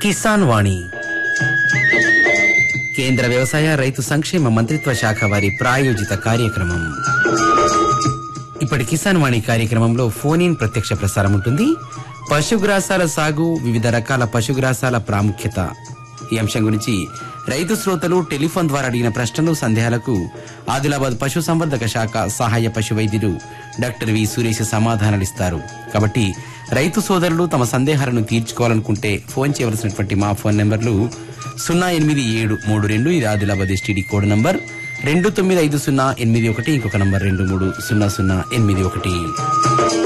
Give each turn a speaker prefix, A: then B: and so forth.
A: కిసాన్ వాణి కేంద్ర వ్యవసాయ రైతు సంక్షేమ మంత్రిత్వ శాఖ వారి ప్రాయోజిత కార్యక్రమం ఇప్పటి కిసాన్ వాణి కార్యక్రమంలో ఫోన్ ఇన్ ప్రత్యక్ష ప్రసారం ఉంటుంది పశుగ్రాసాల సాగు వివిధ రకాల పశుగ్రాసాల ప్రాముఖ్యత ఈ అంశం గురించి రైతు శ్రోతలు టెలిఫోన్ ద్వారా అడిగిన ప్రశ్నలు సందేహాలకు ఆదిలాబాద్ పశు సంవర్ధక శాఖ సహాయ పశు వైద్యులు డాక్టర్ వి సురేష్ సమాధానాలిస్తారు కాబట్టి రైతు సోదరులు తమ సందేహాలను తీర్చుకోవాలనుకుంటే ఫోన్ చేయవలసినటువంటి మా ఫోన్ నెంబర్లు సున్నా ఎనిమిది ఏడు మూడు రెండు ఇది ఆదిలాబాద్ ఎస్టీడీ కోడ్ నంబర్ రెండు తొమ్మిది ఐదు సున్నా ఎనిమిది ఒకటి ఇంకొక నంబర్ రెండు మూడు సున్నా సున్నా ఎనిమిది ఒకటి